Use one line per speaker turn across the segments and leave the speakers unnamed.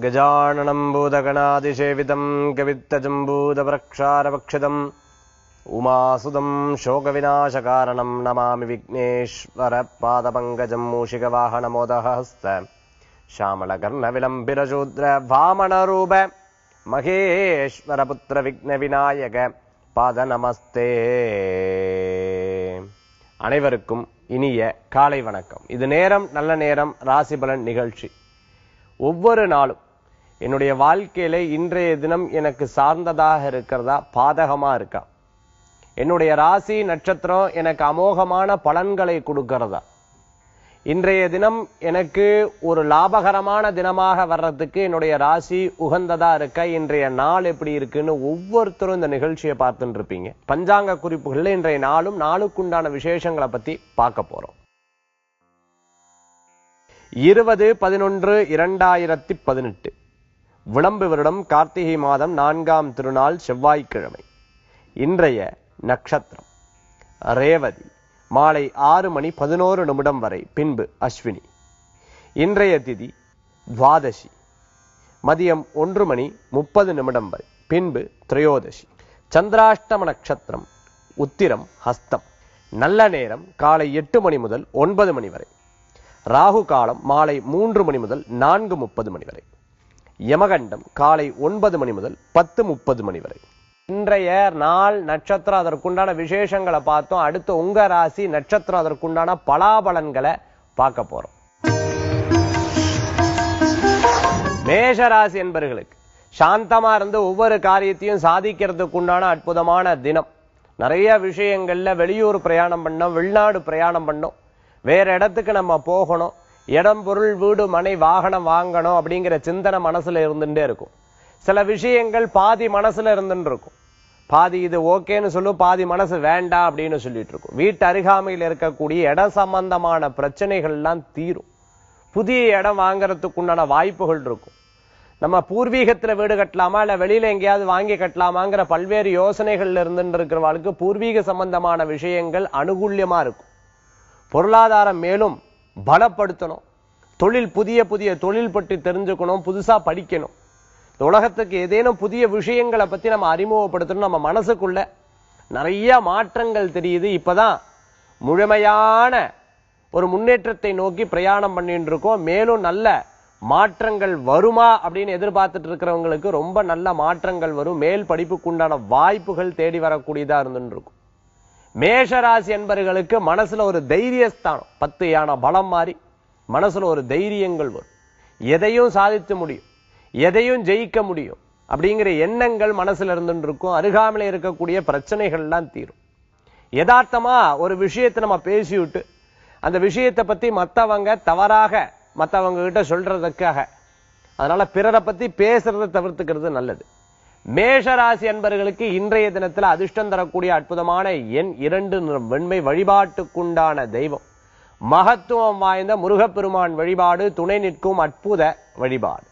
गजाननम् भूतगणादिसेवितम् कवित्तजम्बूतप्रक्षारभक्षितम् उमासुदम् शोकविनाशकारणम् नमामि विघ्नेश्वरपादपङ्कजम् मूषिकवाहनमोदहस्त श्यामलकर्णविलम्बिरशूद्र वामनरूप மகேஸ்வரபுத்திர விக்ன விநாயக பாத நமஸ்தே அனைவருக்கும் இனிய காலை வணக்கம் இது நேரம் நல்ல நேரம் ராசி பலன் நிகழ்ச்சி ஒவ்வொரு நாளும் என்னுடைய வாழ்க்கையில இன்றைய தினம் எனக்கு சார்ந்ததாக இருக்கிறதா பாதகமா இருக்கா என்னுடைய ராசி நட்சத்திரம் எனக்கு அமோகமான பலன்களை கொடுக்கிறதா இன்றைய தினம் எனக்கு ஒரு லாபகரமான தினமாக வர்றதுக்கு என்னுடைய ராசி உகந்ததா இருக்க இன்றைய நாள் எப்படி இருக்குன்னு ஒவ்வொருத்தரும் இந்த நிகழ்ச்சியை பார்த்துட்டு இருப்பீங்க பஞ்சாங்க குறிப்புகள்ல இன்றைய நாளும் நாளுக்குண்டான விசேஷங்களை பத்தி பார்க்க போறோம் இருபது பதினொன்று இரண்டாயிரத்தி பதினெட்டு விளம்பு வருடம் கார்த்திகை மாதம் நான்காம் திருநாள் செவ்வாய்க்கிழமை இன்றைய நட்சத்திரம் ரேவதி மாலை ஆறு மணி பதினோரு நிமிடம் வரை பின்பு அஸ்வினி இன்றைய திதி துவாதசி மதியம் ஒன்று மணி முப்பது நிமிடம் வரை பின்பு திரையோதசி சந்திராஷ்டம நட்சத்திரம் உத்திரம் ஹஸ்தம் நல்ல நேரம் காலை எட்டு மணி முதல் ஒன்பது மணி வரை ராகு காலம் மாலை மூன்று மணி முதல் நான்கு முப்பது மணி வரை யமகண்டம் காலை ஒன்பது மணி முதல் பத்து முப்பது மணி வரை இன்றைய நாள் நட்சத்திரம் அதற்குண்டான விசேஷங்களை பார்த்தோம் அடுத்து உங்க ராசி நட்சத்திரம் அதற்குண்டான பலாபலன்களை பார்க்க போறோம் மேஷ ராசி என்பர்களுக்கு சாந்தமா இருந்து ஒவ்வொரு காரியத்தையும் சாதிக்கிறதுக்கு உண்டான அற்புதமான தினம் நிறைய விஷயங்கள்ல வெளியூர் பிரயாணம் பண்ணோம் வெளிநாடு பிரயாணம் பண்ணோம் வேற இடத்துக்கு நம்ம போகணும் இடம் பொருள் வீடு மனை வாகனம் வாங்கணும் அப்படிங்கிற சிந்தனை மனசுல இருந்துட்டே இருக்கும் சில விஷயங்கள் பாதி மனசுல இருந்துட்டு இருக்கும் பாதி இது ஓகேன்னு சொல்லும் பாதி மனசு வேண்டாம் அப்படின்னு சொல்லிட்டு இருக்கும் வீட்டு அருகாமையில் இருக்கக்கூடிய இட சம்பந்தமான பிரச்சனைகள் எல்லாம் தீரும் புதிய இடம் வாங்குறதுக்கு உண்டான வாய்ப்புகள் இருக்கும் நம்ம பூர்வீகத்துல வீடு கட்டலாமா இல்ல வெளியில எங்கேயாவது வாங்கி கட்டலாமாங்கிற பல்வேறு யோசனைகள்ல இருந்துட்டு இருக்கிறவர்களுக்கு பூர்வீக சம்பந்தமான விஷயங்கள் அனுகூல்யமா இருக்கும் பொருளாதாரம் மேலும் பலப்படுத்தணும் தொழில் புதிய புதிய தொழில் பற்றி தெரிஞ்சுக்கணும் புதுசா படிக்கணும் இந்த உலகத்துக்கு ஏதேனும் புதிய விஷயங்களை பத்தி நம்ம அறிமுகப்படுத்தணும் நம்ம மனசுக்குள்ள நிறைய மாற்றங்கள் தெரியுது இப்பதான் முழுமையான ஒரு முன்னேற்றத்தை நோக்கி பிரயாணம் பண்ணிட்டு இருக்கோம் மேலும் நல்ல மாற்றங்கள் வருமா அப்படின்னு எதிர்பார்த்துட்டு இருக்கிறவங்களுக்கு ரொம்ப நல்ல மாற்றங்கள் வரும் மேல் படிப்புக்குண்டான வாய்ப்புகள் தேடி வரக்கூடியதா இருந்துட்டு இருக்கும் மேஷராசி என்பவர்களுக்கு மனசுல ஒரு தைரியஸ்தானம் பத்து யானை பலம் மாறி மனசுல ஒரு தைரியங்கள் வரும் எதையும் சாதித்து முடியும் எதையும் ஜெயிக்க முடியும் அப்படிங்கிற எண்ணங்கள் மனசுல இருந்துட்டு இருக்கும் அருகாமையில இருக்கக்கூடிய பிரச்சனைகள்லாம் தீரும் யதார்த்தமா ஒரு விஷயத்தை நம்ம பேசிவிட்டு அந்த விஷயத்தை பத்தி மத்தவங்க தவறாக மத்தவங்க கிட்ட சொல்றதுக்காக அதனால பிறரை பத்தி பேசுறதை தவிர்த்துக்கிறது நல்லது மேஷராசி அன்பர்களுக்கு இன்றைய தினத்துல அதிர்ஷ்டம் தரக்கூடிய அற்புதமான எண் இரண்டு நிறம் வெண்மை வழிபாட்டுக்குண்டான தெய்வம் மகத்துவம் வாய்ந்த முருகப்பெருமான் வழிபாடு துணை நிற்கும் அற்புத வழிபாடு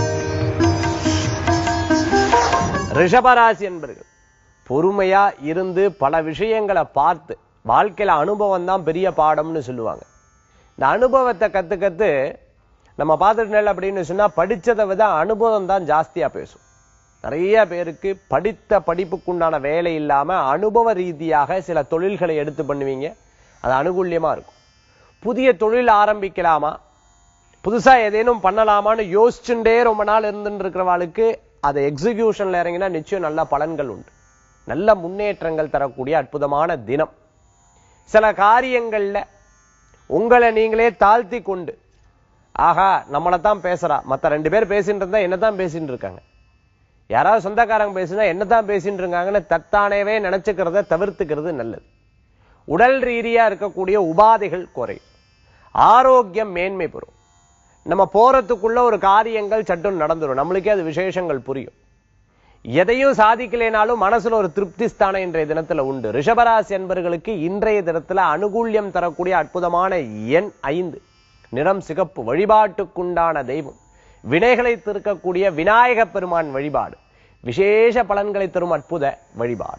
ரிஷபராசி என்பர்கள் பொறுமையா இருந்து பல விஷயங்களை பார்த்து வாழ்க்கையில அனுபவம் தான் பெரிய பாடம்னு சொல்லுவாங்க இந்த அனுபவத்தை கத்து கத்து நம்ம பார்த்துட்டு அப்படின்னு சொன்னா படிச்சதை விட அனுபவம் தான் ஜாஸ்தியா பேசும் நிறைய பேருக்கு படித்த படிப்புக்குண்டான வேலை இல்லாம அனுபவ ரீதியாக சில தொழில்களை எடுத்து பண்ணுவீங்க அது அனுகூல்யமா இருக்கும் புதிய தொழில் ஆரம்பிக்கலாமா புதுசா ஏதேனும் பண்ணலாமான்னு யோசிச்சுட்டே ரொம்ப நாள் இருந்துட்டு இருக்கிறவாளுக்கு அதை எக்ஸிகியூஷன்ல இறங்கினா நிச்சயம் நல்ல பலன்கள் உண்டு நல்ல முன்னேற்றங்கள் தரக்கூடிய அற்புதமான தினம் சில காரியங்கள்ல உங்களை நீங்களே தாழ்த்தி கொண்டு ஆகா நம்மளைத்தான் பேசுறா மத்த ரெண்டு பேர் பேசிட்டு இருந்தா என்னதான் பேசிட்டு இருக்காங்க யாராவது சொந்தக்காரங்க பேசினா என்னதான் பேசிட்டு இருக்காங்கன்னு தத்தானேவே நினைச்சுக்கிறத தவிர்த்துக்கிறது நல்லது உடல் ரீதியா இருக்கக்கூடிய உபாதைகள் குறையும் ஆரோக்கியம் மேன்மை பெறும் நம்ம போறதுக்குள்ள ஒரு காரியங்கள் சட்டம் நடந்துடும் நம்மளுக்கே அது விசேஷங்கள் புரியும் எதையும் சாதிக்கலைனாலும் மனசுல ஒரு திருப்தி ஸ்தானம் இன்றைய தினத்துல உண்டு ரிஷபராசி என்பர்களுக்கு இன்றைய தினத்துல அனுகூல்யம் தரக்கூடிய அற்புதமான எண் ஐந்து நிறம் சிகப்பு வழிபாட்டுக்குண்டான தெய்வம் வினைகளை தீர்க்கக்கூடிய விநாயக பெருமான் வழிபாடு விசேஷ பலன்களை தரும் அற்புத வழிபாடு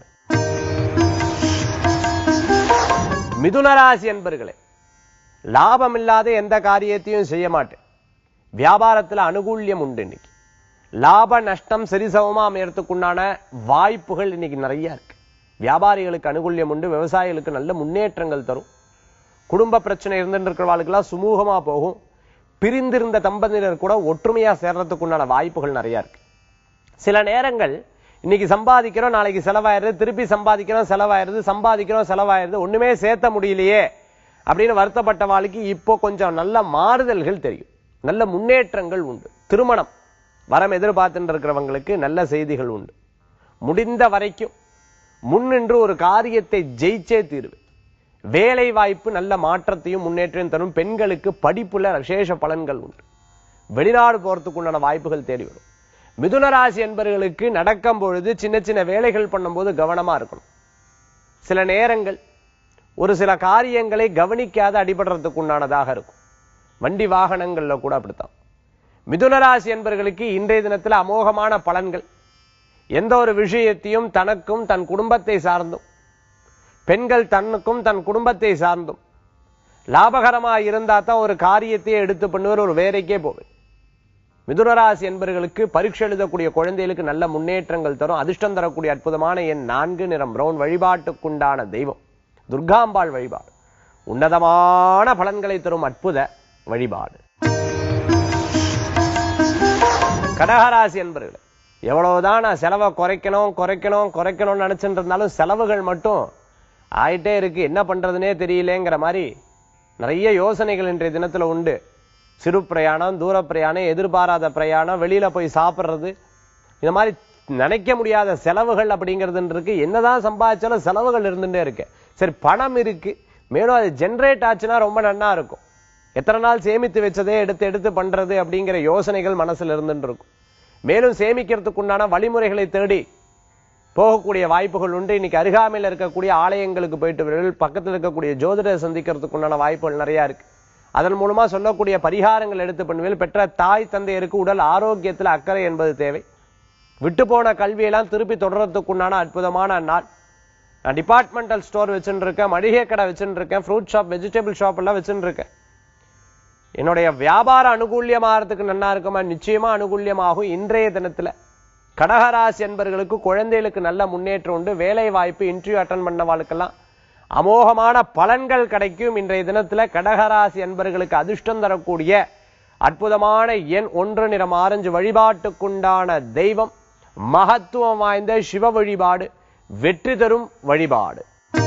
மிதுனராசி என்பர்களே லாபம் இல்லாத எந்த காரியத்தையும் செய்ய மாட்டேன் வியாபாரத்துல அனுகூல்யம் உண்டு இன்னைக்கு லாப நஷ்டம் சரிசமமா அமையறதுக்குண்டான வாய்ப்புகள் இன்னைக்கு நிறைய இருக்கு வியாபாரிகளுக்கு அனுகூல்யம் உண்டு விவசாயிகளுக்கு நல்ல முன்னேற்றங்கள் தரும் குடும்ப பிரச்சனை இருந்துட்டு இருக்கிறவாளுக்கெல்லாம் சுமூகமா போகும் பிரிந்திருந்த தம்பதியினர் கூட ஒற்றுமையா சேர்றதுக்குண்டான வாய்ப்புகள் நிறைய இருக்கு சில நேரங்கள் இன்னைக்கு சம்பாதிக்கிறோம் நாளைக்கு செலவாயிருது திருப்பி சம்பாதிக்கிறோம் செலவாயிருது சம்பாதிக்கிறோம் செலவாயிருது ஒண்ணுமே சேர்த்த முடியலையே அப்படின்னு வருத்தப்பட்ட வாழ்க்கை இப்போ கொஞ்சம் நல்ல மாறுதல்கள் தெரியும் நல்ல முன்னேற்றங்கள் உண்டு திருமணம் வரம் எதிர்பார்த்துட்டு இருக்கிறவங்களுக்கு நல்ல செய்திகள் உண்டு முடிந்த வரைக்கும் முன்னின்று ஒரு காரியத்தை ஜெயிச்சே தீர்வு வேலை வாய்ப்பு நல்ல மாற்றத்தையும் முன்னேற்றம் தரும் பெண்களுக்கு படிப்புல விசேஷ பலன்கள் உண்டு வெளிநாடு போறதுக்கு உண்டான வாய்ப்புகள் தேடி வரும் மிதுன ராசி என்பவர்களுக்கு நடக்கும் பொழுது சின்ன சின்ன வேலைகள் பண்ணும்போது கவனமா இருக்கணும் சில நேரங்கள் ஒரு சில காரியங்களை கவனிக்காத அடிபடுறதுக்கு உண்டானதாக இருக்கும் வண்டி வாகனங்கள்ல கூட அப்படித்தான் மிதுன ராசி என்பவர்களுக்கு இன்றைய தினத்துல அமோகமான பலன்கள் எந்த ஒரு விஷயத்தையும் தனக்கும் தன் குடும்பத்தை சார்ந்தும் பெண்கள் தன்னுக்கும் தன் குடும்பத்தை சார்ந்தும் லாபகரமா இருந்தா தான் ஒரு காரியத்தையே எடுத்து பண்ணுவர் ஒரு வேலைக்கே போவேன் மிதுனராசி என்பவர்களுக்கு பரீட்சை எழுதக்கூடிய குழந்தைகளுக்கு நல்ல முன்னேற்றங்கள் தரும் அதிர்ஷ்டம் தரக்கூடிய அற்புதமான என் நான்கு நிறம் பிரவுன் வழிபாட்டுக்குண்டான தெய்வம் துர்காம்பாள் வழிபாடு உன்னதமான பலன்களை தரும் அற்புத வழிபாடு கடகராசி என்பவர்கள் எவ்வளவுதான் நான் செலவை குறைக்கணும் குறைக்கணும் குறைக்கணும்னு நினைச்சுட்டு இருந்தாலும் செலவுகள் மட்டும் ஆயிட்டே இருக்கு என்ன பண்றதுனே தெரியலேங்கிற மாதிரி நிறைய யோசனைகள் இன்றைய தினத்துல உண்டு சிறு பிரயாணம் தூர பிரயாணம் எதிர்பாராத பிரயாணம் வெளியில போய் சாப்பிடுறது இந்த மாதிரி நினைக்க முடியாத செலவுகள் அப்படிங்கிறது இருக்கு என்னதான் சம்பாதிச்சாலும் செலவுகள் இருந்துட்டே இருக்கு சரி பணம் இருக்கு மேலும் அது ஜென்ரேட் ஆச்சுன்னா ரொம்ப நன்னா இருக்கும் எத்தனை நாள் சேமித்து வச்சதே எடுத்து எடுத்து பண்றது அப்படிங்கிற யோசனைகள் மனசுல இருந்துட்டு இருக்கும் மேலும் சேமிக்கிறதுக்கு உண்டான வழிமுறைகளை தேடி போகக்கூடிய வாய்ப்புகள் உண்டு இன்னைக்கு அருகாமையில் இருக்கக்கூடிய ஆலயங்களுக்கு போயிட்டு வருவீர்கள். பக்கத்தில் இருக்கக்கூடிய ஜோதிடரை சந்திக்கிறதுக்கு உண்டான வாய்ப்புகள் நிறைய இருக்கு அதன் மூலமா சொல்லக்கூடிய பரிகாரங்கள் எடுத்து பண்ணுவேன் பெற்ற தாய் தந்தையருக்கு உடல் ஆரோக்கியத்தில் அக்கறை என்பது தேவை விட்டு போன கல்வியெல்லாம் திருப்பி தொடர்றதுக்கு உண்டான அற்புதமான நாள் நான் டிபார்ட்மெண்டல் ஸ்டோர் வச்சுட்டு இருக்கேன் மளிகை கடை வச்சுட்டு இருக்கேன் ஃப்ரூட் ஷாப் வெஜிடபிள் ஷாப் எல்லாம் வச்சுட்டு இருக்கேன் என்னுடைய வியாபார அனுகூல்யமாகறதுக்கு நன்னா இருக்குமா நிச்சயமா அனுகூல்யமாகும் இன்றைய தினத்துல கடகராசி என்பர்களுக்கு குழந்தைகளுக்கு நல்ல முன்னேற்றம் உண்டு வேலை வாய்ப்பு இன்டர்வியூ அட்டன் பண்ணவாளுக்கெல்லாம் அமோகமான பலன்கள் கிடைக்கும் இன்றைய தினத்துல கடகராசி என்பர்களுக்கு அதிர்ஷ்டம் தரக்கூடிய அற்புதமான எண் ஒன்று நிறம் ஆரஞ்சு வழிபாட்டுக்குண்டான தெய்வம் மகத்துவம் வாய்ந்த சிவ வழிபாடு வெற்றி தரும் வழிபாடு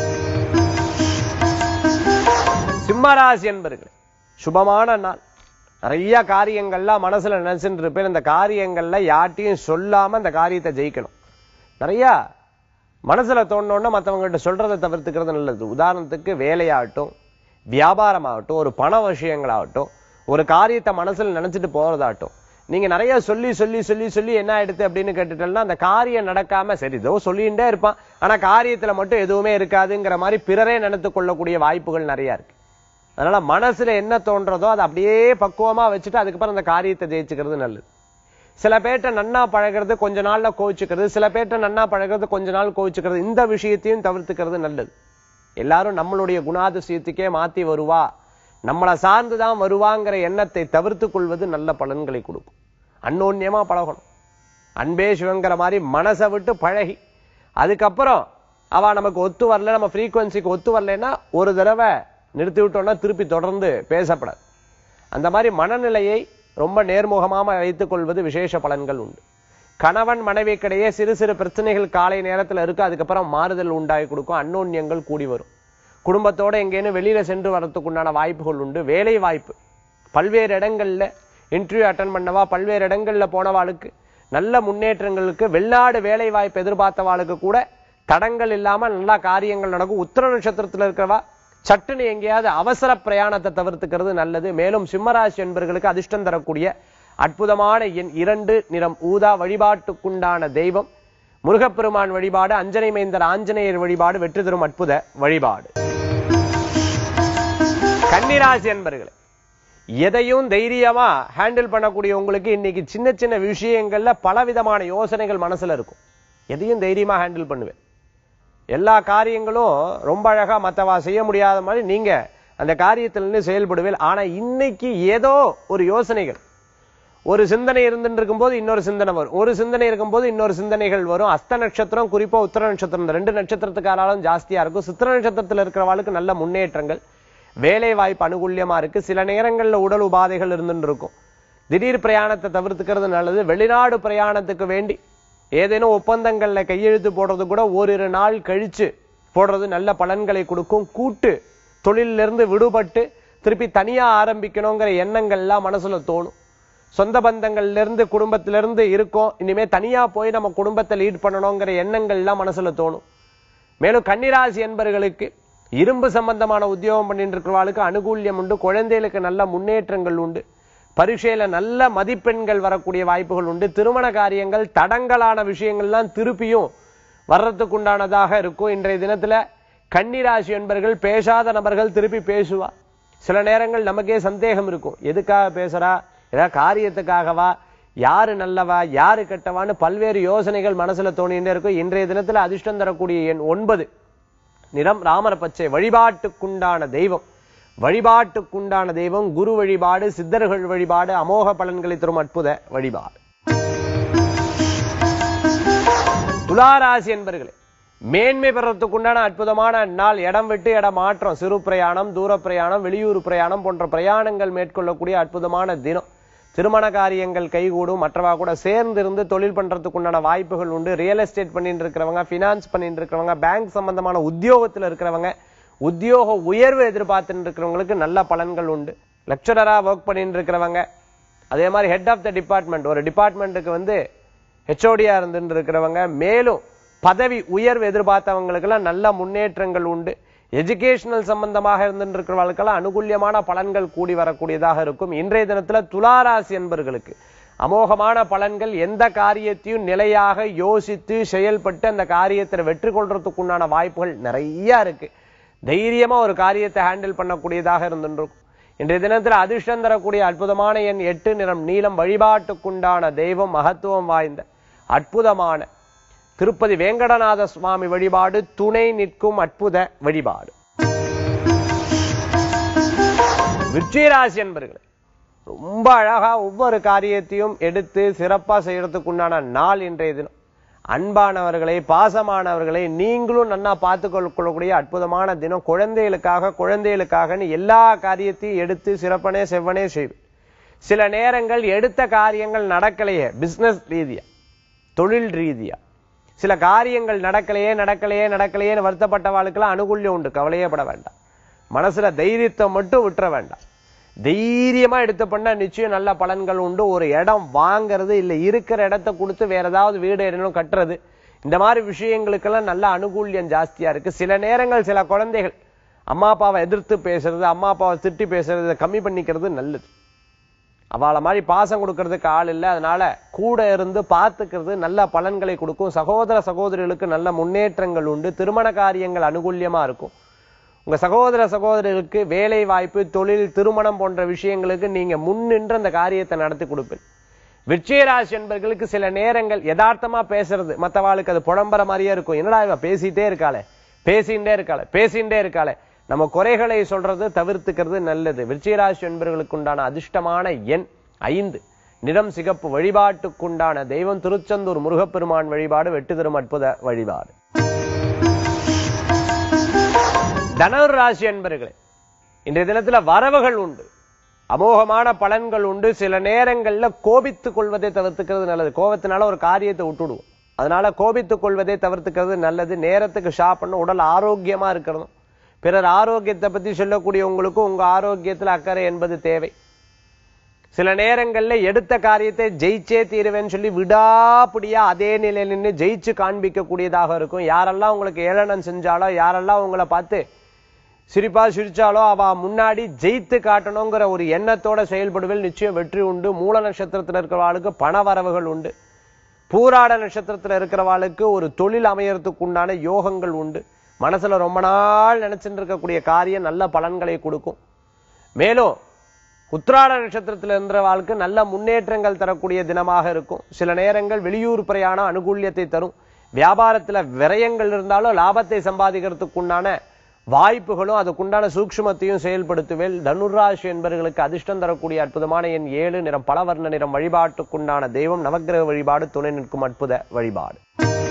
சிம்மராசி என்பர்கள் சுபமான நாள் நிறைய காரியங்கள்லாம் மனசுல நினைச்சுட்டு இருப்பேன் இந்த காரியங்கள்ல யார்ட்டையும் சொல்லாம இந்த காரியத்தை ஜெயிக்கணும் நிறைய மனசுல தோணுன்னா மற்றவங்ககிட்ட சொல்றதை தவிர்த்துக்கிறது நல்லது உதாரணத்துக்கு வேலையாகட்டும் வியாபாரமாகட்டும் ஒரு பண விஷயங்களாகட்டும் ஒரு காரியத்தை மனசுல நினைச்சிட்டு போறதாகட்டும் நீங்க நிறைய சொல்லி சொல்லி சொல்லி சொல்லி என்ன ஆயிடுது அப்படின்னு கேட்டுட்டேன்னா அந்த காரியம் நடக்காம சரி ஏதோ சொல்லிகிட்டே இருப்பான் ஆனா காரியத்துல மட்டும் எதுவுமே இருக்காதுங்கிற மாதிரி பிறரே நினைத்து கொள்ளக்கூடிய வாய்ப்புகள் நிறைய இருக்கு அதனால மனசுல என்ன தோன்றதோ அதை அப்படியே பக்குவமா வச்சுட்டு அதுக்கப்புறம் அந்த காரியத்தை ஜெயிச்சுக்கிறது நல்லது சில பேர்ட்ட நன்னா பழகிறது கொஞ்ச நாள்ல கோவிச்சுக்கிறது சில பேர்ட்ட நன்னா பழகிறது கொஞ்ச நாள் கோவிச்சுக்கிறது இந்த விஷயத்தையும் தவிர்த்துக்கிறது நல்லது எல்லாரும் நம்மளுடைய குணாதிசயத்துக்கே மாத்தி வருவா நம்மளை சார்ந்துதான் வருவாங்கிற எண்ணத்தை தவிர்த்துக் கொள்வது நல்ல பலன்களை கொடுக்கும் அன்னோன்யமா பழகணும் அன்பே சிவங்கிற மாதிரி மனசை விட்டு பழகி அதுக்கப்புறம் அவ நமக்கு ஒத்து வரல நம்ம ஃப்ரீக்குவன்சிக்கு ஒத்து வரலைன்னா ஒரு தடவை நிறுத்தி விட்டோம்னா திருப்பி தொடர்ந்து பேசப்படாது அந்த மாதிரி மனநிலையை ரொம்ப நேர்முகமாக வைத்துக் கொள்வது விசேஷ பலன்கள் உண்டு கணவன் மனைவிக்கிடையே சிறு சிறு பிரச்சனைகள் காலை நேரத்துல இருக்கு அதுக்கப்புறம் மாறுதல் உண்டாகி கொடுக்கும் அன்னோன்யங்கள் கூடி வரும் குடும்பத்தோட எங்கேன்னு வெளியில சென்று வரதுக்கு உண்டான வாய்ப்புகள் உண்டு வேலை வாய்ப்பு பல்வேறு இடங்கள்ல இன்டர்வியூ அட்டன் பண்ணவா பல்வேறு இடங்கள்ல போனவாளுக்கு நல்ல முன்னேற்றங்களுக்கு வெளிநாடு வேலை வாய்ப்பு எதிர்பார்த்தவாளுக்கு கூட தடங்கள் இல்லாம நல்லா காரியங்கள் நடக்கும் உத்திர நட்சத்திரத்துல இருக்கிறவா சட்டுன்னு எங்கேயாவது அவசர பிரயாணத்தை தவிர்த்துக்கிறது நல்லது மேலும் சிம்மராசி என்பர்களுக்கு அதிர்ஷ்டம் தரக்கூடிய அற்புதமான எண் இரண்டு நிறம் ஊதா வழிபாட்டுக்குண்டான தெய்வம் முருகப்பெருமான் வழிபாடு அஞ்சனை மைந்தர் ஆஞ்சநேயர் வழிபாடு வெற்றி தரும் அற்புத வழிபாடு கன்னிராசி என்பர்களே எதையும் தைரியமா ஹேண்டில் பண்ணக்கூடிய உங்களுக்கு இன்னைக்கு சின்ன சின்ன விஷயங்கள்ல பலவிதமான யோசனைகள் மனசுல இருக்கும் எதையும் தைரியமா ஹேண்டில் பண்ணுவேன் எல்லா காரியங்களும் ரொம்ப அழகா மத்தவா செய்ய முடியாத மாதிரி நீங்க அந்த காரியத்துல இருந்து செயல்படுவேன் ஆனா இன்னைக்கு ஏதோ ஒரு யோசனைகள் ஒரு சிந்தனை இருந்துட்டு இருக்கும்போது இன்னொரு சிந்தனை வரும் ஒரு சிந்தனை இருக்கும்போது இன்னொரு சிந்தனைகள் வரும் அஸ்த நட்சத்திரம் குறிப்பா உத்தர நட்சத்திரம் இந்த ரெண்டு நட்சத்திரத்துக்காராலும் ஜாஸ்தியா இருக்கும் சித்திர நட்சத்திரத்துல இருக்கிறவாளுக்கு நல்ல முன்னேற்றங்கள் வேலை வாய்ப்பு அனுகூல்யமா இருக்கு சில நேரங்கள்ல உடல் உபாதைகள் இருந்துட்டு இருக்கும் திடீர் பிரயாணத்தை தவிர்த்துக்கிறது நல்லது வெளிநாடு பிரயாணத்துக்கு வேண்டி ஏதேனும் ஒப்பந்தங்கள்ல கையெழுத்து போடுறது கூட ஓரிரு நாள் கழிச்சு போடுறது நல்ல பலன்களை கொடுக்கும் கூட்டு தொழிலிருந்து இருந்து விடுபட்டு திருப்பி தனியா ஆரம்பிக்கணுங்கிற எண்ணங்கள்லாம் மனசுல தோணும் சொந்த பந்தங்கள்ல இருந்து குடும்பத்தில இருந்து இருக்கோம் இனிமே தனியா போய் நம்ம குடும்பத்தை லீட் பண்ணணுங்கிற எண்ணங்கள்லாம் மனசுல தோணும் மேலும் கன்னிராசி என்பர்களுக்கு இரும்பு சம்பந்தமான உத்தியோகம் பண்ணிட்டு இருக்கிறவாளுக்கு அனுகூல்யம் உண்டு குழந்தைகளுக்கு நல்ல முன்னேற்றங்கள் உண்டு பரீட்சையில நல்ல மதிப்பெண்கள் வரக்கூடிய வாய்ப்புகள் உண்டு திருமண காரியங்கள் தடங்கலான விஷயங்கள்லாம் திருப்பியும் வர்றதுக்கு உண்டானதாக இருக்கும் இன்றைய தினத்துல கன்னிராசி என்பர்கள் பேசாத நபர்கள் திருப்பி பேசுவா சில நேரங்கள் நமக்கே சந்தேகம் இருக்கும் எதுக்காக பேசுறா ஏதாவது காரியத்துக்காகவா யாரு நல்லவா யாரு கெட்டவான்னு பல்வேறு யோசனைகள் மனசுல தோணிட்டே இருக்கும் இன்றைய தினத்துல அதிர்ஷ்டம் தரக்கூடிய எண் ஒன்பது நிறம் ராமர் பச்சை வழிபாட்டுக்குண்டான தெய்வம் வழிபாட்டுக்குண்டான தெய்வம் குரு வழிபாடு சித்தர்கள் வழிபாடு அமோக பலன்களை தரும் அற்புத வழிபாடு துளாராசி என்பர்களே மேன்மை பெறத்துக்குண்டான அற்புதமான நாள் இடம் விட்டு இடம் மாற்றம் சிறு பிரயாணம் தூர பிரயாணம் வெளியூர் பிரயாணம் போன்ற பிரயாணங்கள் மேற்கொள்ளக்கூடிய அற்புதமான தினம் திருமண காரியங்கள் கைகூடும் மற்றவா கூட சேர்ந்து இருந்து தொழில் பண்றதுக்குண்டான வாய்ப்புகள் உண்டு ரியல் எஸ்டேட் பண்ணிட்டு இருக்கிறவங்க பினான்ஸ் பண்ணிட்டு இருக்கிறவங்க பேங்க் சம்பந்தமான உத்தியோகத்துல இருக்கிறவங்க உத்தியோக உயர்வு எதிர்பார்த்துட்டு இருக்கிறவங்களுக்கு நல்ல பலன்கள் உண்டு லெக்சரரா ஒர்க் பண்ணிட்டு இருக்கிறவங்க அதே மாதிரி ஹெட் ஆஃப் த டிபார்ட்மெண்ட் ஒரு டிபார்ட்மெண்ட்டுக்கு வந்து ஹெச்ஓடியா இருந்துட்டு இருக்கிறவங்க மேலும் பதவி உயர்வு எதிர்பார்த்தவங்களுக்கெல்லாம் நல்ல முன்னேற்றங்கள் உண்டு எஜுகேஷனல் சம்பந்தமாக இருந்துட்டு இருக்கிறவர்களுக்கெல்லாம் அனுகூல்யமான பலன்கள் கூடி வரக்கூடியதாக இருக்கும் இன்றைய தினத்துல துளாராசி என்பர்களுக்கு அமோகமான பலன்கள் எந்த காரியத்தையும் நிலையாக யோசித்து செயல்பட்டு அந்த காரியத்தை வெற்றி கொள்றதுக்குண்டான வாய்ப்புகள் நிறைய இருக்கு தைரியமா ஒரு காரியத்தை ஹேண்டில் பண்ணக்கூடியதாக இருந்துருக்கும் இன்றைய தினத்துல அதிர்ஷ்டம் தரக்கூடிய அற்புதமான எண் எட்டு நிறம் நீளம் வழிபாட்டுக்குண்டான தெய்வம் மகத்துவம் வாய்ந்த அற்புதமான திருப்பதி வேங்கடநாத சுவாமி வழிபாடு துணை நிற்கும் அற்புத வழிபாடு விருச்சிகராசி என்பர்களே ரொம்ப அழகா ஒவ்வொரு காரியத்தையும் எடுத்து சிறப்பா செய்யறதுக்கு உண்டான நாள் இன்றைய தினம் அன்பானவர்களை பாசமானவர்களை நீங்களும் நன்னா பார்த்து கொள்ளக்கூடிய அற்புதமான தினம் குழந்தைகளுக்காக குழந்தைகளுக்காகன்னு எல்லா காரியத்தையும் எடுத்து சிறப்பனே செவ்வனே செய்வேன் சில நேரங்கள் எடுத்த காரியங்கள் நடக்கலையே பிசினஸ் ரீதியா தொழில் ரீதியா சில காரியங்கள் நடக்கலையே நடக்கலையே நடக்கலையேன்னு வருத்தப்பட்டவாளுக்கெல்லாம் அனுகூல்யம் உண்டு கவலையே பட வேண்டாம் மனசுல தைரியத்தை மட்டும் விட்டுற வேண்டாம் தைரியமா எடுத்து பண்ணா நிச்சயம் நல்ல பலன்கள் உண்டு ஒரு இடம் வாங்குறது இல்ல இருக்கிற இடத்த கொடுத்து வேற ஏதாவது வீடு இடணும் கட்டுறது இந்த மாதிரி விஷயங்களுக்கெல்லாம் நல்ல அனுகூல்யம் ஜாஸ்தியா இருக்கு சில நேரங்கள் சில குழந்தைகள் அம்மா அப்பாவை எதிர்த்து பேசுறது அம்மா அப்பாவை திட்டி பேசுறது இதை கம்மி பண்ணிக்கிறது நல்லது அவளை மாதிரி பாசம் கொடுக்கறதுக்கு ஆள் இல்லை அதனால கூட இருந்து பார்த்துக்கிறது நல்ல பலன்களை கொடுக்கும் சகோதர சகோதரிகளுக்கு நல்ல முன்னேற்றங்கள் உண்டு திருமண காரியங்கள் அனுகூல்யமா இருக்கும் உங்க சகோதர சகோதரர்களுக்கு வேலை வாய்ப்பு தொழில் திருமணம் போன்ற விஷயங்களுக்கு நீங்க முன்னின்று அந்த காரியத்தை நடத்தி கொடுப்பீங்க விருச்சிகராசி என்பர்களுக்கு சில நேரங்கள் யதார்த்தமா பேசுறது மத்தவாளுக்கு அது புலம்புற மாதிரியே இருக்கும் என்னடா இவ பேசிட்டே இருக்காளே பேசிண்டே இருக்காளே பேசிண்டே இருக்காளே நம்ம குறைகளை சொல்றது தவிர்த்துக்கிறது நல்லது விருச்சிகராசி என்பர்களுக்கு உண்டான அதிர்ஷ்டமான எண் ஐந்து நிறம் சிகப்பு வழிபாட்டுக்குண்டான தெய்வம் திருச்செந்தூர் முருகப்பெருமான் வழிபாடு வெட்டு தரும் அற்புத வழிபாடு தனுர் ராசி என்பர்களே இன்றைய தினத்துல வரவுகள் உண்டு அமோகமான பலன்கள் உண்டு சில நேரங்கள்ல கோபித்துக் கொள்வதை தவிர்த்துக்கிறது நல்லது கோபத்தினால ஒரு காரியத்தை விட்டுடுவோம் அதனால கோபித்துக் கொள்வதை தவிர்த்துக்கிறது நல்லது நேரத்துக்கு சாப்பிடணும் உடல் ஆரோக்கியமா இருக்கணும் பிறர் ஆரோக்கியத்தை பத்தி சொல்லக்கூடிய உங்களுக்கு உங்க ஆரோக்கியத்துல அக்கறை என்பது தேவை சில நேரங்கள்ல எடுத்த காரியத்தை ஜெயிச்சே தீருவேன்னு சொல்லி விடாப்பிடியா அதே நிலையில நின்று ஜெயிச்சு காண்பிக்க கூடியதாக இருக்கும் யாரெல்லாம் உங்களுக்கு ஏளனம் செஞ்சாலோ யாரெல்லாம் உங்களை பார்த்து சிரிப்பா சிரிச்சாலோ அவ முன்னாடி ஜெயித்து காட்டணுங்கிற ஒரு எண்ணத்தோட செயல்படுவதில் நிச்சயம் வெற்றி உண்டு மூல நட்சத்திரத்துல இருக்கிறவாளுக்கு பண வரவுகள் உண்டு பூராட நட்சத்திரத்துல இருக்கிறவாளுக்கு ஒரு தொழில் அமையறதுக்கு உண்டான யோகங்கள் உண்டு மனசுல ரொம்ப நாள் நினைச்சுட்டு இருக்கக்கூடிய காரியம் நல்ல பலன்களை கொடுக்கும் மேலும் உத்திராட நட்சத்திரத்தில் இருந்த வாழ்க்கை நல்ல முன்னேற்றங்கள் தரக்கூடிய தினமாக இருக்கும் சில நேரங்கள் வெளியூர் பிரயாணம் அனுகூல்யத்தை தரும் வியாபாரத்துல விரயங்கள் இருந்தாலும் லாபத்தை சம்பாதிக்கிறதுக்கு உண்டான வாய்ப்புகளும் அதுக்குண்டான சூக்ஷ்மத்தையும் செயல்படுத்துவேல் தனுராசி என்பவர்களுக்கு அதிர்ஷ்டம் தரக்கூடிய அற்புதமான எண் ஏழு நிறம் பலவர்ண நிறம் வழிபாட்டுக்குண்டான தெய்வம் நவக்கிரக வழிபாடு துணை நிற்கும் அற்புத வழிபாடு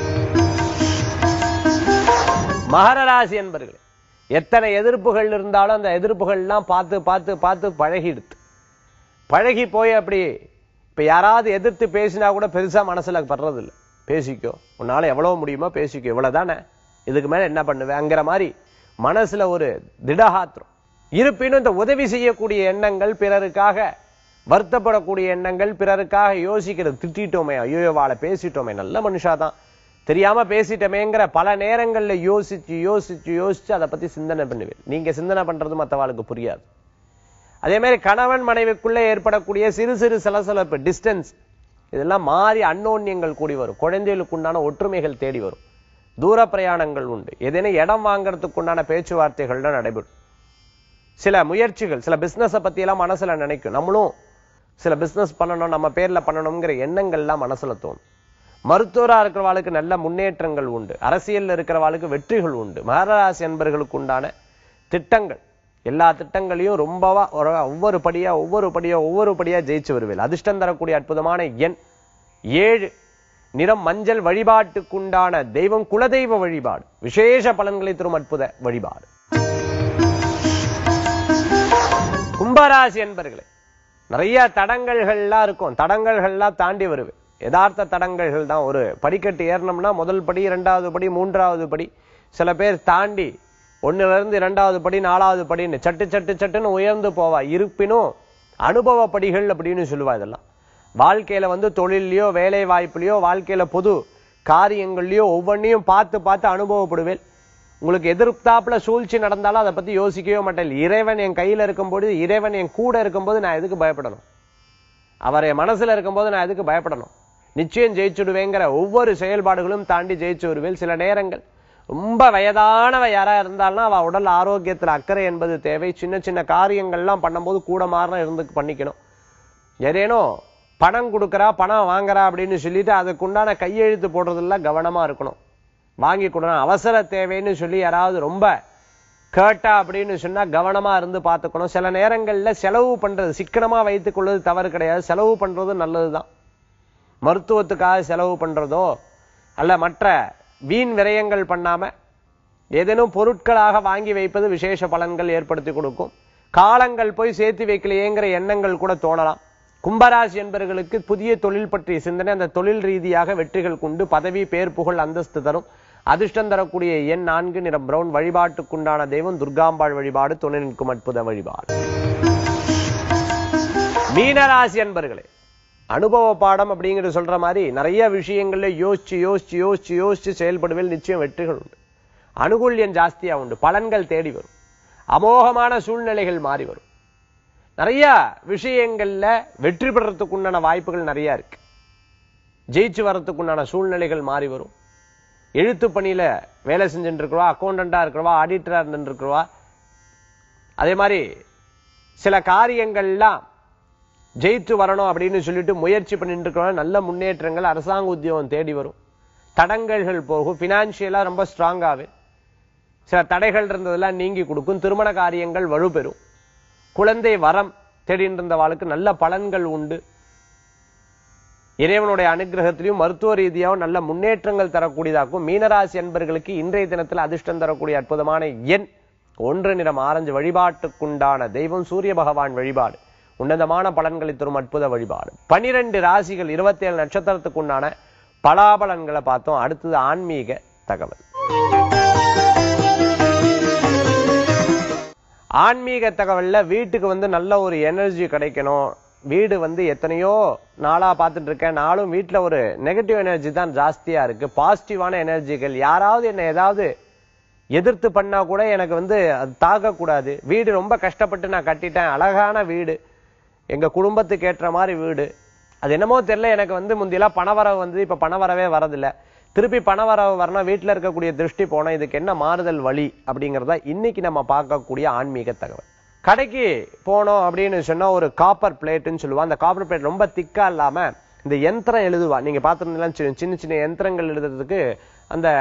மகர ராசி என்பர்களே எத்தனை எதிர்ப்புகள் இருந்தாலும் அந்த எதிர்ப்புகள்லாம் பார்த்து பார்த்து பார்த்து பழகிடுது பழகி போய் அப்படி இப்ப யாராவது எதிர்த்து பேசினா கூட பெருசா மனசுல படுறது இல்ல பேசிக்கோ உன்னால எவ்வளவு முடியுமோ பேசிக்கோ இவ்வளவுதானே இதுக்கு மேல என்ன பண்ணுவேங்கிற மாதிரி மனசுல ஒரு திடகாத்திரம் இருப்பினும் இந்த உதவி செய்யக்கூடிய எண்ணங்கள் பிறருக்காக வருத்தப்படக்கூடிய எண்ணங்கள் பிறருக்காக யோசிக்கிறது திட்டிட்டோமே ஐயோ வாழை பேசிட்டோமே நல்ல மனுஷாதான் தெரியாம பேசிட்டமேங்கிற பல நேரங்கள்ல யோசிச்சு யோசிச்சு யோசிச்சு அதை பத்தி சிந்தனை பண்ணுவேன் நீங்க சிந்தனை பண்றது மத்தவாளுக்கு புரியாது அதே மாதிரி கணவன் மனைவிக்குள்ள ஏற்படக்கூடிய சிறு சிறு சலசலப்பு டிஸ்டன்ஸ் இதெல்லாம் மாறி அன்னோன்யங்கள் கூடி வரும் குழந்தைகளுக்கு உண்டான ஒற்றுமைகள் தேடி வரும் தூர பிரயாணங்கள் உண்டு ஏதேனும் இடம் வாங்குறதுக்கு உண்டான பேச்சுவார்த்தைகள்லாம் நடைபெறும் சில முயற்சிகள் சில பிசினஸை பத்தி எல்லாம் மனசுல நினைக்கும் நம்மளும் சில பிசினஸ் பண்ணணும் நம்ம பேர்ல பண்ணணுங்கிற எண்ணங்கள்லாம் மனசுல தோணும் மருத்துவரா இருக்கிறவாளுக்கு நல்ல முன்னேற்றங்கள் உண்டு அரசியல்ல இருக்கிறவாளுக்கு வெற்றிகள் உண்டு மகராசி என்பர்களுக்கு உண்டான திட்டங்கள் எல்லா திட்டங்களையும் ரொம்பவா ஒரு- ஒவ்வொரு படியா ஒவ்வொரு படியா ஒவ்வொரு படியா ஜெயிச்சு வருவேன் அதிர்ஷ்டம் தரக்கூடிய அற்புதமான எண் ஏழு நிறம் மஞ்சள் வழிபாட்டுக்குண்டான தெய்வம் குலதெய்வ வழிபாடு விசேஷ பலன்களை தரும் அற்புத வழிபாடு கும்பராசி என்பர்களே நிறைய தடங்கல்கள்லாம் இருக்கும் தடங்கல்கள்லாம் தாண்டி வருவேன் யதார்த்த தடங்கல்கள் தான் ஒரு படிக்கட்டு ஏறணும்னா முதல் படி இரண்டாவது படி மூன்றாவது படி சில பேர் தாண்டி ஒண்ணுல இருந்து இரண்டாவது படி நாலாவது படின்னு சட்டு சட்டு சட்டுன்னு உயர்ந்து போவா இருப்பினும் அனுபவ படிகள் அப்படின்னு சொல்லுவா இதெல்லாம் வாழ்க்கையில வந்து தொழிலையோ வேலை வாய்ப்புலயோ வாழ்க்கையில பொது காரியங்கள்லயோ ஒவ்வொன்றையும் பார்த்து பார்த்து அனுபவப்படுவேன் உங்களுக்கு எதிர்த்தாப்புல சூழ்ச்சி நடந்தாலும் அதை பத்தி யோசிக்கவே மாட்டேன் இறைவன் என் கையில இருக்கும்போது இறைவன் என் கூட இருக்கும்போது நான் எதுக்கு பயப்படணும் அவர் என் மனசுல இருக்கும்போது நான் எதுக்கு பயப்படணும் நிச்சயம் ஜெயிச்சுடுவேங்கிற ஒவ்வொரு செயல்பாடுகளும் தாண்டி ஜெயிச்சு வருவேன் சில நேரங்கள் ரொம்ப வயதானவ யாரா இருந்தாலும் அவ உடல் ஆரோக்கியத்துல அக்கறை என்பது தேவை சின்ன சின்ன காரியங்கள்லாம் பண்ணும்போது கூட மாறின இருந்து பண்ணிக்கணும் ஏதேனும் பணம் கொடுக்கறா பணம் வாங்குறா அப்படின்னு சொல்லிட்டு அதுக்குண்டான கையெழுத்து போடுறதுல கவனமா இருக்கணும் வாங்கி கொடுக்கணும் அவசர தேவைன்னு சொல்லி யாராவது ரொம்ப கேட்டா அப்படின்னு சொன்னா கவனமா இருந்து பார்த்துக்கணும் சில நேரங்கள்ல செலவு பண்றது சிக்கனமா வைத்துக் கொள்வது தவறு கிடையாது செலவு பண்றது நல்லதுதான் மருத்துவத்துக்காக செலவு பண்றதோ அல்ல மற்ற வீண் விரயங்கள் பண்ணாம ஏதேனும் பொருட்களாக வாங்கி வைப்பது விசேஷ பலன்கள் ஏற்படுத்தி கொடுக்கும் காலங்கள் போய் சேர்த்து வைக்கலையேங்கிற எண்ணங்கள் கூட தோணலாம் கும்பராசி என்பவர்களுக்கு புதிய தொழில் பற்றிய சிந்தனை அந்த தொழில் ரீதியாக வெற்றிகள் கொண்டு பதவி பேர் புகழ் அந்தஸ்து தரும் அதிர்ஷ்டம் தரக்கூடிய எண் நான்கு நிறம் பிரவுன் வழிபாட்டுக்குண்டான தெய்வம் துர்காம்பாள் வழிபாடு துணை நிற்கும் அற்புத வழிபாடு மீனராசி என்பர்களே அனுபவ பாடம் அப்படிங்கிறது சொல்ற மாதிரி நிறைய விஷயங்கள்ல யோசிச்சு யோசிச்சு யோசிச்சு யோசிச்சு செயல்படுவேல் நிச்சயம் வெற்றிகள் உண்டு அனுகூல்யம் ஜாஸ்தியா உண்டு பலன்கள் தேடி வரும் அமோகமான சூழ்நிலைகள் மாறி வரும் நிறைய விஷயங்கள்ல வெற்றி பெறறதுக்கு உண்டான வாய்ப்புகள் நிறைய இருக்கு ஜெயிச்சு வர்றதுக்குண்டான சூழ்நிலைகள் மாறி வரும் எழுத்து பணியில வேலை செஞ்சுட்டு இருக்கிறவா அக்கௌண்டண்டா இருக்கிறவா ஆடிட்டரா இருந்துட்டு இருக்கிறவா அதே மாதிரி சில காரியங்கள்லாம் ஜெயித்து வரணும் அப்படின்னு சொல்லிட்டு முயற்சி பண்ணிட்டு இருக்கிறவங்க நல்ல முன்னேற்றங்கள் அரசாங்க உத்தியோகம் தேடி வரும் தடங்கல்கள் போகும் பினான்சியலா ரொம்ப ஸ்ட்ராங்காவே சில தடைகள் இருந்ததெல்லாம் நீங்கி கொடுக்கும் திருமண காரியங்கள் வலுப்பெறும் குழந்தை வரம் தேடிட்டு இருந்தவாளுக்கு நல்ல பலன்கள் உண்டு இறைவனுடைய அனுகிரகத்திலையும் மருத்துவ ரீதியாகவும் நல்ல முன்னேற்றங்கள் தரக்கூடியதாக்கும் மீனராசி என்பர்களுக்கு இன்றைய தினத்தில் அதிர்ஷ்டம் தரக்கூடிய அற்புதமான எண் ஒன்று நிறம் ஆரஞ்சு வழிபாட்டுக்குண்டான தெய்வம் சூரிய பகவான் வழிபாடு உன்னதமான பலன்களை தரும் அற்புத வழிபாடு பனிரெண்டு ராசிகள் இருபத்தி ஏழு நட்சத்திரத்துக்குண்டான பலாபலன்களை பார்த்தோம் அடுத்தது ஆன்மீக தகவல் ஆன்மீக தகவல்ல வீட்டுக்கு வந்து நல்ல ஒரு எனர்ஜி கிடைக்கணும் வீடு வந்து எத்தனையோ நாளா பார்த்துட்டு இருக்கேன் நாளும் வீட்டுல ஒரு நெகட்டிவ் எனர்ஜி தான் ஜாஸ்தியா இருக்கு பாசிட்டிவான எனர்ஜிகள் யாராவது என்ன ஏதாவது எதிர்த்து பண்ணா கூட எனக்கு வந்து அது தாக்கக்கூடாது வீடு ரொம்ப கஷ்டப்பட்டு நான் கட்டிட்டேன் அழகான வீடு எங்க குடும்பத்துக்கு ஏற்ற மாதிரி வீடு அது என்னமோ தெரியல எனக்கு வந்து முந்தியெல்லாம் பணவரவு வந்து இப்ப பணவரவே வரதில்ல திருப்பி பணவரவு வரணும் வீட்டுல இருக்கக்கூடிய திருஷ்டி போனா இதுக்கு என்ன மாறுதல் வழி அப்படிங்கறத இன்னைக்கு நம்ம பார்க்கக்கூடிய ஆன்மீக தகவல் கடைக்கு போனோம் அப்படின்னு சொன்னா ஒரு காப்பர் பிளேட்னு சொல்லுவா அந்த காப்பர் பிளேட் ரொம்ப திக்கா இல்லாம இந்த யந்திரம் எழுதுவா நீங்க பார்த்திருந்தீங்கன்னா சின்ன சின்ன சின்ன யந்திரங்கள் எழுதுறதுக்கு அந்த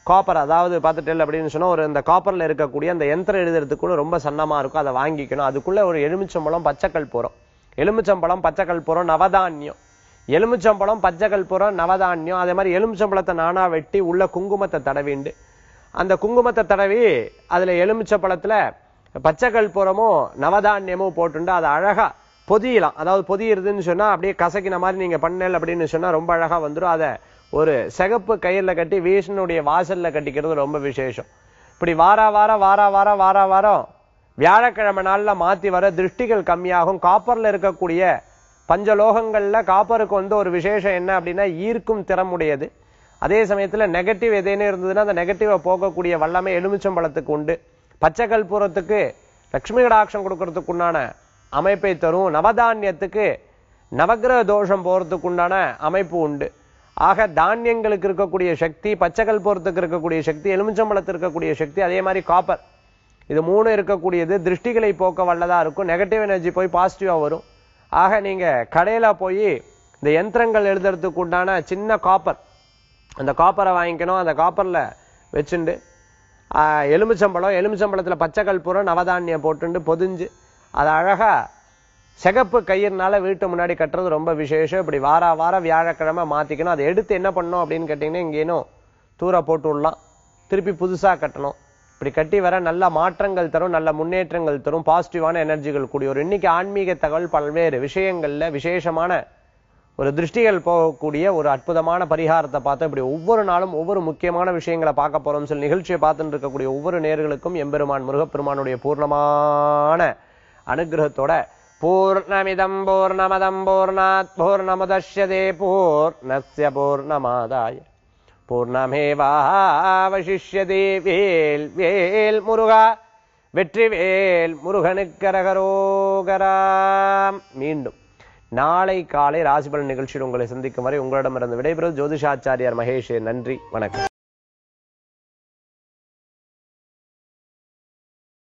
காப்பர் அதாவது பார்த்துட்டேல் அப்படின்னு சொன்னா ஒரு இந்த காப்பர்ல இருக்கக்கூடிய அந்த யந்திரம் எழுதுறதுக்கு கூட ரொம்ப சன்னமா இருக்கும் அதை வாங்கிக்கணும் அதுக்குள்ள ஒரு எலுமிச்சம்பழம் பச்சைக்கல் போறோம் எலுமிச்சம்பழம் பச்சைக்கல் போறோம் நவதானியம் எலுமிச்சம்பழம் பச்சைக்கல் போறோம் நவதானியம் அதே மாதிரி எலுமிச்சம்பழத்தை நானா வெட்டி உள்ள குங்குமத்தை தடவிண்டு அந்த குங்குமத்தை தடவி அதுல எலுமிச்சம்பழத்துல பச்சைக்கல் புறமும் நவதானியமும் போட்டுண்டு அதை அழகா பொதியலாம் அதாவது பொதியிருதுன்னு சொன்னா அப்படியே கசக்கின மாதிரி நீங்க பண்ணல அப்படின்னு சொன்னா ரொம்ப அழகா வந்துடும் அதை ஒரு சிகப்பு கயிறுல கட்டி வீஷனுடைய வாசல்ல கட்டிக்கிறது ரொம்ப விசேஷம் இப்படி வாரா வாரம் வாரா வாரம் வாரா வாரம் வியாழக்கிழமை நாள்ல மாத்தி வர திருஷ்டிகள் கம்மியாகும் காப்பர்ல இருக்கக்கூடிய பஞ்சலோகங்கள்ல காப்பருக்கு வந்து ஒரு விசேஷம் என்ன அப்படின்னா ஈர்க்கும் திறமுடையது அதே சமயத்துல நெகட்டிவ் எதேனும் இருந்ததுன்னா அந்த நெகட்டிவை போக்கக்கூடிய வல்லமை எலுமிச்சம்பழத்துக்கு உண்டு பச்சை கற்பூரத்துக்கு லக்ஷ்மி கடாட்சம் கொடுக்கறதுக்கு உண்டான அமைப்பை தரும் நவதானியத்துக்கு நவக்கிரக தோஷம் போறதுக்கு உண்டான அமைப்பு உண்டு ஆக தானியங்களுக்கு இருக்கக்கூடிய சக்தி பச்சை கற்பூரத்துக்கு இருக்கக்கூடிய சக்தி எலுமிச்சம்பழத்துக்கு இருக்கக்கூடிய சக்தி அதே மாதிரி காப்பர் இது மூணு இருக்கக்கூடியது திருஷ்டிகளை போக்க வல்லதா இருக்கும் நெகட்டிவ் எனர்ஜி போய் பாசிட்டிவா வரும் ஆக நீங்க கடையில போய் இந்த யந்திரங்கள் எழுதுறதுக்கு உண்டான சின்ன காப்பர் அந்த காப்பரை வாங்கிக்கணும் அந்த காப்பர்ல வச்சுண்டு ஆஹ், எலுமிச்சம்பழம் எலுமிச்சம்பழத்துல பச்சை கற்பூரம் நவதானியம் போட்டுண்டு பொதிஞ்சு அதை அழகா சிகப்பு கயிறுனால வீட்டு முன்னாடி கட்டுறது ரொம்ப விசேஷம் இப்படி வார வாரம் வியாழக்கிழமை மாத்திக்கணும் அதை எடுத்து என்ன பண்ணணும் அப்படின்னு கேட்டீங்கன்னா இங்கேனும் தூர போட்டு விடலாம் திருப்பி புதுசா கட்டணும் இப்படி கட்டி வர நல்ல மாற்றங்கள் தரும் நல்ல முன்னேற்றங்கள் தரும் பாசிட்டிவான எனர்ஜிகள் கூடிய ஒரு இன்னைக்கு ஆன்மீக தகவல் பல்வேறு விஷயங்கள்ல விசேஷமான ஒரு திருஷ்டிகள் போகக்கூடிய ஒரு அற்புதமான பரிகாரத்தை பார்த்து இப்படி ஒவ்வொரு நாளும் ஒவ்வொரு முக்கியமான விஷயங்களை பார்க்க போறோம் சொல்லி நிகழ்ச்சியை பார்த்துட்டு இருக்கக்கூடிய ஒவ்வொரு நேர்களுக்கும் எம்பெருமான் முருகப்பெருமானுடைய பூர்ணமான அனுகிரகத்தோட பூர்ணமிதம் பூர்ணமதம் பூர்ணாத் பூர்ணமுதஷ்யதே பூர்ணஸ்ய பூர்ணமாதாய பூர்ணமேவாவசிஷ்யதே வேல் வேல் முருகா வெற்றிவேல் முருகனுக்கரகரோகராம் மீண்டும் நாளை காலை ராசிபலன் நிகழ்ச்சியில் உங்களை சந்திக்கும் வரை உங்களிடமிருந்து விடைபெறுவது ஜோதிஷாச்சாரியார் மகேஷ் நன்றி வணக்கம்